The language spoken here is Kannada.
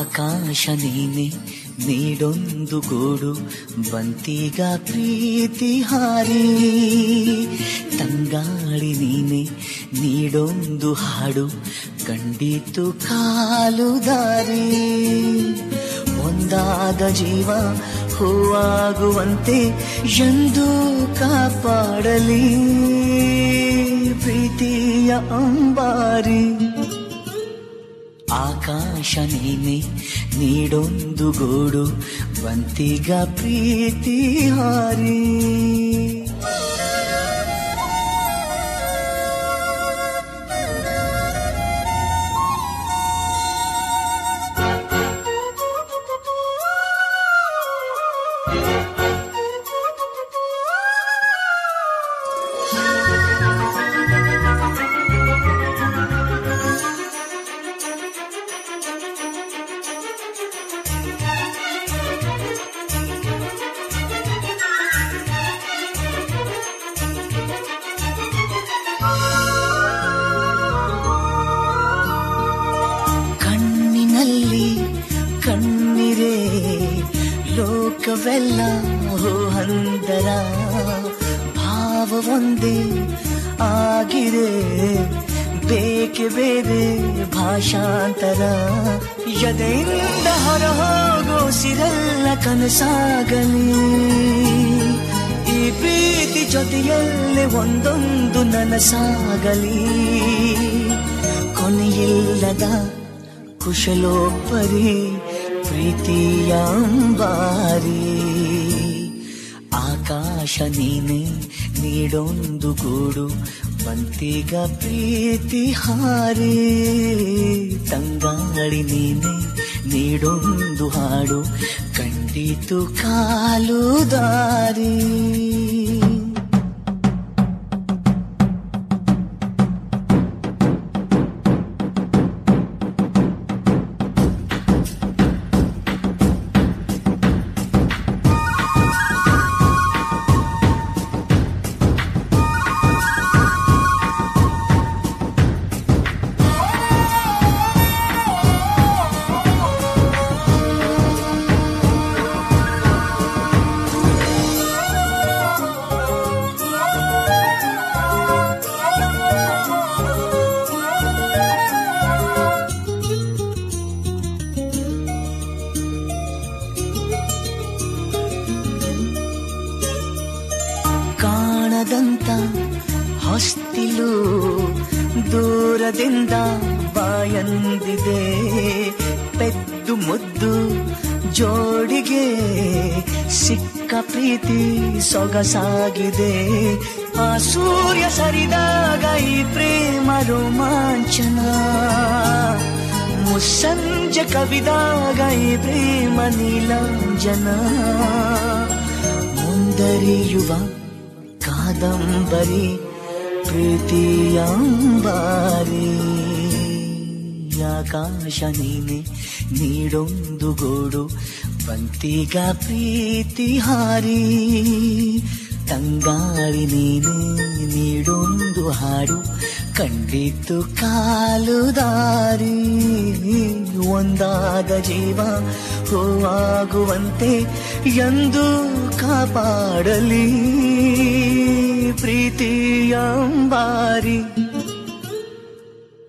ಆಕಾಶ ನೀನೆ ನೀಡೊಂದು ಗೂಡು ಬಂತೀಗ ಪ್ರೀತಿ ಹಾರಿ ತಂಗಾಳಿ ನೀನೆ ನೀಡೊಂದು ಹಾಡು ಕಂಡಿತು ಕಾಲು ದಾರಿ ಒಂದಾದ ಜೀವ ಹೂವಾಗುವಂತೆ ಎಂದು ಕಾಪಾಡಲಿ ಪ್ರೀತಿಯ ಅಂಬಾರಿ ಆಕಾಶ ನೀನೆ ನೀಡೊಂದು ಗೂಡು ಬಂತಿಗ ಪ್ರೀತಿ ಹಾರಿ ಕಣ್ಣಿನಲ್ಲಿ ಕಣ್ಣಿರೆ ಲೋಕವೆಲ್ಲ ಹಂದರ ಭಾವ ಒಂದೇ ಆಗಿದೆ ಬೇಕೆ ಬೇರೆ ಭಾಷಾಂತರ ಎದೆಯಿಂದ ಹೊರಹೋಗೋ ಸಿರಲ್ಲ ಕನಸಾಗಲಿ ಈ ಪ್ರೀತಿ ಜೊತೆಯಲ್ಲೇ ಒಂದೊಂದು ನನಸಾಗಲಿ ಕೊನೆಯಿಲ್ಲದ ಕುಶಲೋಪರಿ ಪ್ರೀತಿಯ ಅಂಬಾರಿ ಆಕಾಶ ನೀನೆ ನೀಡೊಂದು ಗೂಡು ಬಂತಿಗ ಪ್ರೀತಿ ಹಾರಿ ತಂಗಾಳಿ ನೀನೆ ನೀಡೊಂದು ಹಾಡು ಕಂಡಿತು ಕಾಲು ದಾರಿ ಕಾಣದಂತ ಹೊಸ್ತಿಲು ದೂರದಿಂದ ಬಾಯಂದಿದೆ ಪೆದ್ದು ಮುದ್ದು ಜೋಡಿಗೆ ಸಿಕ್ಕ ಪ್ರೀತಿ ಸೊಗಸಾಗಿದೆ ಆ ಸೂರ್ಯ ಸರಿದಾಗ ಈ ಪ್ರೇಮ ರೋಮಾಂಚನ ಮುಸ್ಸಂಜೆ ಕವಿದಾಗ ಈ ಪ್ರೇಮ ನೀಲಾಂಜನ ಮುಂದರಿಯುವ ಕಾದಂಬರಿ ಪ್ರೀತಿಯಾಂಬಾರಿ ಆಕಾಶ ನೀನೆ ನೀಡೊಂದು ಗೋಡು ಬಂತಿಗ ಪ್ರೀತಿ ಹಾರಿ ತಂಗಾಳಿ ನೀನೆ ನೀಡೊಂದು ಹಾಡು ಕಂಡಿತು ಕಾಲು ದಾರಿ ಒಂದಾದ ಜೀವ ಹೂವಾಗುವಂತೆ ಎಂದು ಕಾಪಾಡಲಿ ಪ್ರೀತಿಯ ಅಂಬಾರಿ